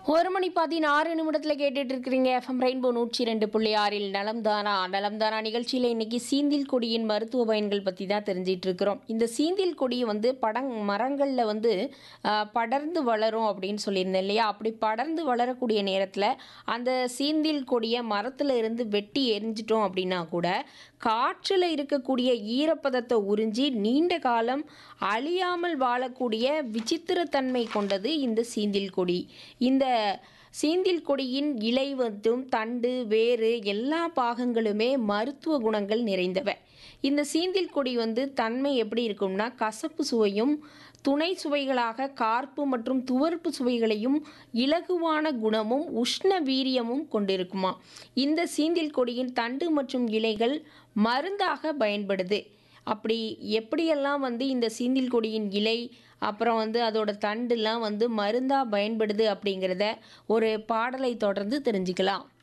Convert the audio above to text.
ஒரு மணி பதினாறு நிமிடத்தில் கேட்டுட்டு இருக்கிறீங்க எஃப்எம் ரெயின்போ நூற்றி ரெண்டு புள்ளி ஆறில் நலம்தானா நலம்தானா நிகழ்ச்சியில் இன்னைக்கு சீந்தில் கொடியின் மருத்துவ பயன்கள் பற்றி தான் தெரிஞ்சிட்டு இருக்கிறோம் இந்த சீந்தில் கொடி வந்து படங் மரங்களில் வந்து ஆ, படர்ந்து வளரும் அப்படின்னு சொல்லியிருந்தேன் இல்லையா அப்படி படர்ந்து வளரக்கூடிய நேரத்தில் அந்த சீந்தில் கொடியை மரத்தில் இருந்து வெட்டி எரிஞ்சிட்டோம் அப்படின்னா கூட காற்றில் இருக்கக்கூடிய ஈரப்பதத்தை உறிஞ்சி நீண்ட காலம் அழியாமல் வாழக்கூடிய விசித்திரத்தன்மை கொண்டது இந்த சீந்தில் கொடி இந்த சீந்தில் கொடியின் இலை மற்றும் தண்டு வேறு எல்லா பாகங்களுமே மருத்துவ குணங்கள் நிறைந்தவை இந்த சீந்தில் கொடி வந்து தன்மை எப்படி இருக்கும்னா கசப்பு சுவையும் துணை சுவைகளாக கார்ப்பு மற்றும் துவர்ப்பு சுவைகளையும் இலகுவான குணமும் உஷ்ண வீரியமும் கொண்டிருக்குமா இந்த சீந்தில் கொடியின் தண்டு மற்றும் இலைகள் மருந்தாக பயன்படுது அப்படி எப்படியெல்லாம் வந்து இந்த சீந்தில் கொடியின் இலை அப்புறம் வந்து அதோட தண்டுலாம் வந்து மருந்தாக பயன்படுது அப்படிங்கிறத ஒரு பாடலை தொடர்ந்து தெரிஞ்சுக்கலாம்